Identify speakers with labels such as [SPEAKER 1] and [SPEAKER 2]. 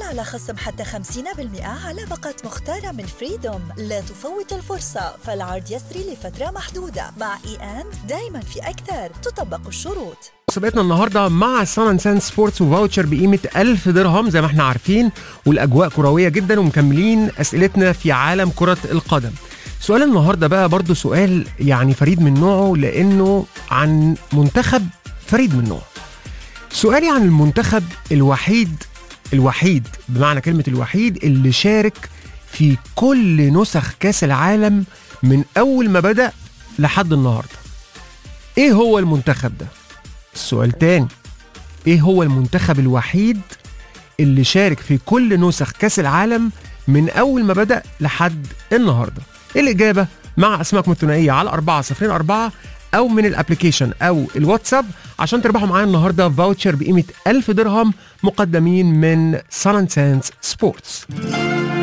[SPEAKER 1] على خصم حتى 50% على باقة مختارة من فريدوم لا تفوت الفرصة فالعرض يسري لفترة محدودة مع اي ان دايما في أكثر تطبق الشروط
[SPEAKER 2] مسابقتنا النهارده مع سان سان سبورتس وفاوتشر بقيمه 1000 درهم زي ما احنا عارفين والاجواء كرويه جدا ومكملين اسئلتنا في عالم كره القدم. سؤال النهارده بقى برضو سؤال يعني فريد من نوعه لانه عن منتخب فريد من نوعه. سؤالي عن المنتخب الوحيد الوحيد بمعنى كلمه الوحيد اللي شارك في كل نسخ كاس العالم من اول ما بدا لحد النهارده. ايه هو المنتخب ده؟ السؤال تاني ايه هو المنتخب الوحيد اللي شارك في كل نسخ كاس العالم من اول ما بدا لحد النهارده الاجابه مع اسمائكم الثنائيه على 404 او من الابلكيشن او الواتساب عشان تربحوا معايا النهارده فاوتشر بقيمه 1000 درهم مقدمين من سان سانس سبورتس